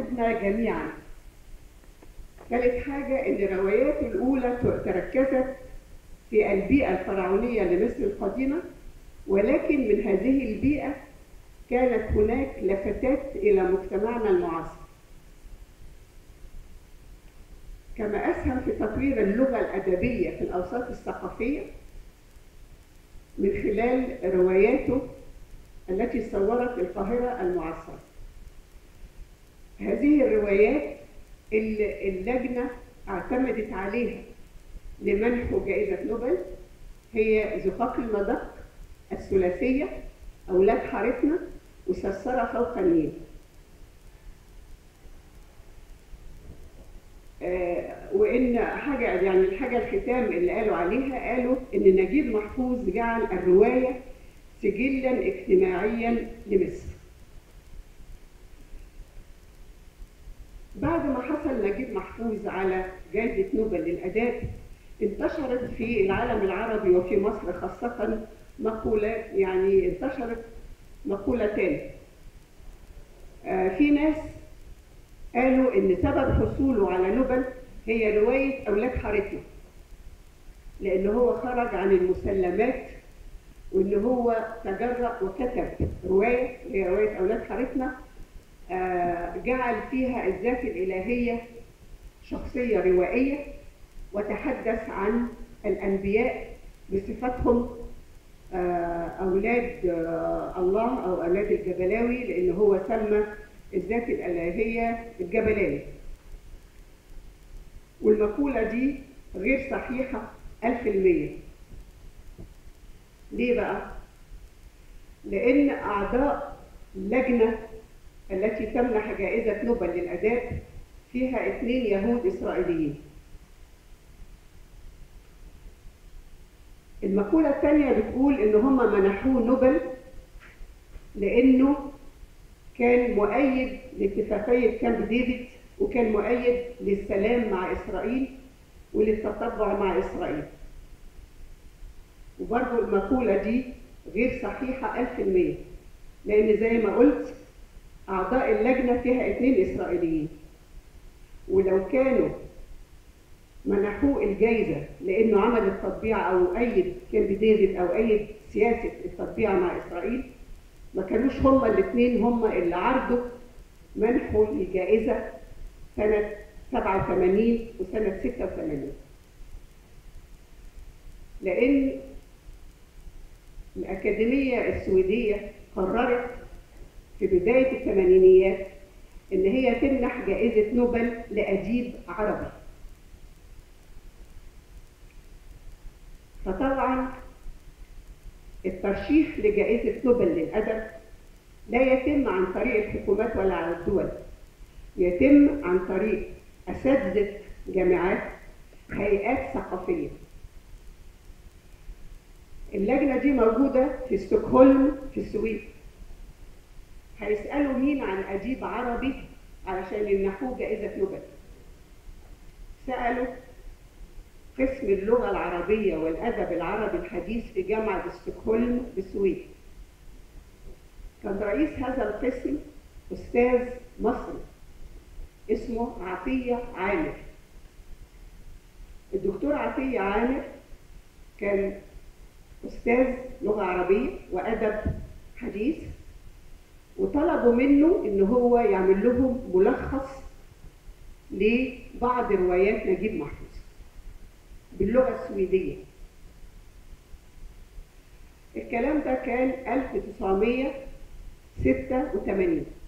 احنا جميعا ثالث حاجة إن الروايات الأولى تركزت في البيئة الفرعونية لمصر القديمة ولكن من هذه البيئة كانت هناك لفتات إلى مجتمعنا المعاصر كما أسهم في تطوير اللغة الأدبية في الأوساط الثقافية من خلال رواياته التي صورت القاهرة المعاصرة هذه الروايات اللي اللجنة اعتمدت عليها لمنح جائزة نوبل هي زقاق المدق الثلاثية أولاد حارتنا وسرسرة فوق النيل آه وإن حاجة يعني الحاجة الختام اللي قالوا عليها قالوا إن نجيب محفوظ جعل الرواية سجلا اجتماعيا لمصر بعد ما حصل نجيب محفوظ على جائزة نوبل للأداب انتشرت في العالم العربي وفي مصر خاصة مقولة يعني انتشرت مقولتان آه في ناس قالوا إن سبب حصوله على نوبل هي رواية أولاد حارتنا لأن هو خرج عن المسلمات وإن هو تجرأ وكتب رواية هي رواية أولاد حارتنا آه جعل فيها الذات الإلهية شخصية روائية وتحدث عن الأنبياء بصفتهم آه أولاد آه الله أو أولاد الجبلاوي لأن هو سمى الذات الإلهية الجبلاوي والمقولة دي غير صحيحة ألف المية ليه بقى؟ لأن أعضاء اللجنة التي تمنح جائزة نوبل للأداب فيها اثنين يهود إسرائيليين المقولة الثانية بتقول إن هم منحوه نوبل لأنه كان مؤيد لاتفاقية كامب ديفيد وكان مؤيد للسلام مع إسرائيل وللتطبع مع إسرائيل وبرضه المقولة دي غير صحيحة ألف المية لأن زي ما قلت أعضاء اللجنة فيها اثنين إسرائيليين ولو كانوا منحوه الجايزة لأنه عمل التطبيع أو أيد كامب ديفيد أو أيد سياسة التطبيع مع إسرائيل ما كانوش هما الاثنين هما اللي عرضوا منحه الجائزة سنة 87 وسنة 86 لأن الأكاديمية السويدية قررت في بداية الثمانينيات إن هي تمنح جائزة نوبل لأديب عربي فطبعا الترشيح لجائزة نوبل للأدب لا يتم عن طريق الحكومات ولا على الدول يتم عن طريق أساتذة جامعات هيئات ثقافية اللجنة دي موجودة في ستوكهولم في السويد هيسألوا مين عن أديب عربي علشان يمنحوه جائزة نوبل سألوا قسم اللغة العربية والأدب العربي الحديث في جامعة ستوكهولم بالسويد كان رئيس هذا القسم أستاذ مصري اسمه عطية عامر الدكتور عطية عامر كان أستاذ لغة عربية وأدب حديث وطلبوا منه إن هو يعمل لهم ملخص لبعض روايات نجيب محفوظ باللغة السويدية الكلام ده كان 1986